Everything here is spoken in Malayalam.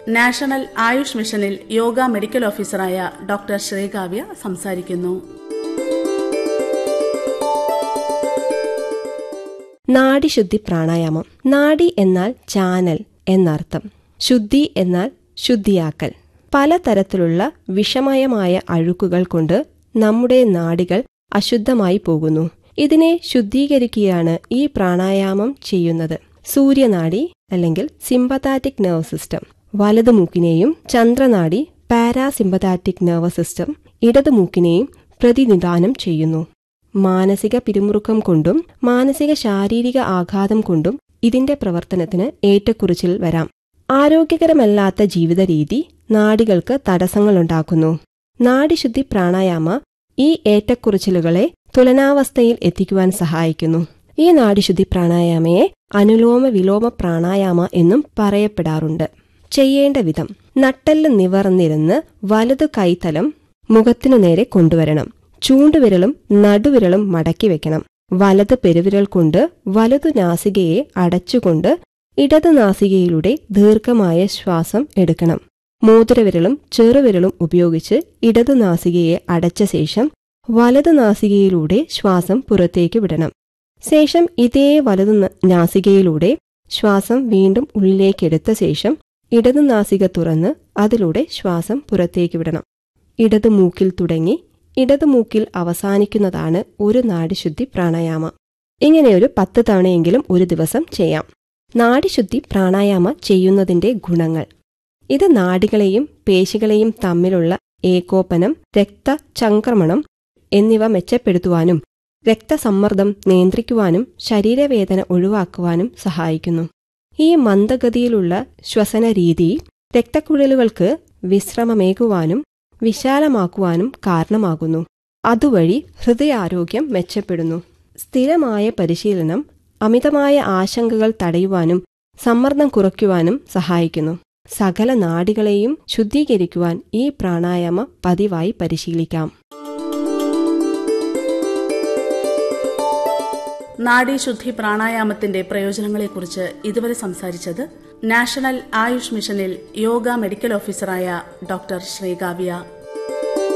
നാഷണൽ ആയുഷ് മിഷനിൽ യോഗ മെഡിക്കൽ ഓഫീസറായ ഡോക്ടർ ശ്രീകാവ്യ സംസാരിക്കുന്നു നാഡിശുദ്ധി പ്രാണായാമം നാഡി എന്നാൽ ചാനൽ എന്നർത്ഥം ശുദ്ധി എന്നാൽ ശുദ്ധിയാക്കൽ പലതരത്തിലുള്ള വിഷമയമായ അഴുക്കുകൾ കൊണ്ട് നമ്മുടെ നാഡികൾ അശുദ്ധമായി പോകുന്നു ഇതിനെ ശുദ്ധീകരിക്കുകയാണ് ഈ പ്രാണായാമം ചെയ്യുന്നത് സൂര്യനാഡി അല്ലെങ്കിൽ സിമ്പതാറ്റിക് നെർവ് സിസ്റ്റം വലതു മൂക്കിനെയും ചന്ദ്രനാഡി പാരാസിമ്പതാറ്റിക് നെർവ് സിസ്റ്റം ഇടതു മൂക്കിനെയും പ്രതിനിധാനം ചെയ്യുന്നു മാനസിക പിരിമുറുക്കം കൊണ്ടും മാനസിക ശാരീരിക ആഘാതം കൊണ്ടും ഇതിന്റെ പ്രവർത്തനത്തിന് ഏറ്റക്കുറിച്ചിൽ വരാം ആരോഗ്യകരമല്ലാത്ത ജീവിത രീതി നാഡികൾക്ക് തടസ്സങ്ങളുണ്ടാക്കുന്നു നാഡിശുദ്ധി പ്രാണായാമ ഈ ഏറ്റക്കുറിച്ചിലുകളെ തുലനാവസ്ഥയിൽ എത്തിക്കുവാൻ സഹായിക്കുന്നു ഈ നാഡിശുദ്ധി പ്രാണായാമയെ അനുലോമ വിലോമ പ്രാണായാമ എന്നും പറയപ്പെടാറുണ്ട് ചെയ്യേണ്ട വിധം നട്ടെല്ല് നിവർന്നിരുന്ന് വലതു കൈത്തലം മുഖത്തിനു നേരെ കൊണ്ടുവരണം ചൂണ്ടുവിരലും നടുവിരലും മടക്കി വെക്കണം വലത് പെരുവിരൽ കൊണ്ട് വലതു നാസികയെ അടച്ചുകൊണ്ട് ഇടത് നാസികയിലൂടെ ദീർഘമായ ശ്വാസം എടുക്കണം മോതിരവിരലും ചെറുവിരലും ഉപയോഗിച്ച് ഇടത് നാസികയെ അടച്ച ശേഷം വലത് നാസികയിലൂടെ ശ്വാസം പുറത്തേക്ക് വിടണം ശേഷം ഇതേ വലതു നാസികയിലൂടെ ശ്വാസം വീണ്ടും ഉള്ളിലേക്കെടുത്ത ശേഷം ഇടതു നാസിക തുറന്ന് അതിലൂടെ ശ്വാസം പുറത്തേക്ക് വിടണം ഇടതു മൂക്കിൽ തുടങ്ങി ഇടതു മൂക്കിൽ അവസാനിക്കുന്നതാണ് ഒരു നാഡിശുദ്ധി പ്രാണായാമ ഇങ്ങനെയൊരു പത്ത് തവണയെങ്കിലും ഒരു ദിവസം ചെയ്യാം നാഡിശുദ്ധി പ്രാണായാമ ചെയ്യുന്നതിന്റെ ഗുണങ്ങൾ ഇത് നാഡികളെയും പേശികളെയും തമ്മിലുള്ള ഏകോപനം രക്തചംക്രമണം എന്നിവ മെച്ചപ്പെടുത്തുവാനും രക്തസമ്മർദ്ദം നിയന്ത്രിക്കുവാനും ശരീരവേദന ഒഴിവാക്കുവാനും സഹായിക്കുന്നു ഈ മന്ദഗതിയിലുള്ള ശ്വസന രീതി രക്തക്കുഴലുകൾക്ക് വിശ്രമമേകുവാനും വിശാലമാക്കുവാനും കാരണമാകുന്നു അതുവഴി ഹൃദയാരോഗ്യം മെച്ചപ്പെടുന്നു സ്ഥിരമായ പരിശീലനം അമിതമായ ആശങ്കകൾ തടയുവാനും സമ്മർദ്ദം കുറയ്ക്കുവാനും സഹായിക്കുന്നു സകല നാഡികളെയും ശുദ്ധീകരിക്കുവാൻ ഈ പ്രാണായാമ പതിവായി പരിശീലിക്കാം നാഡീശുദ്ധി പ്രാണായാമത്തിന്റെ പ്രയോജനങ്ങളെക്കുറിച്ച് ഇതുവരെ സംസാരിച്ചത് നാഷണൽ ആയുഷ് മിഷനിൽ യോഗ മെഡിക്കൽ ഓഫീസറായ ഡോക്ടർ ശ്രീകാവ്യ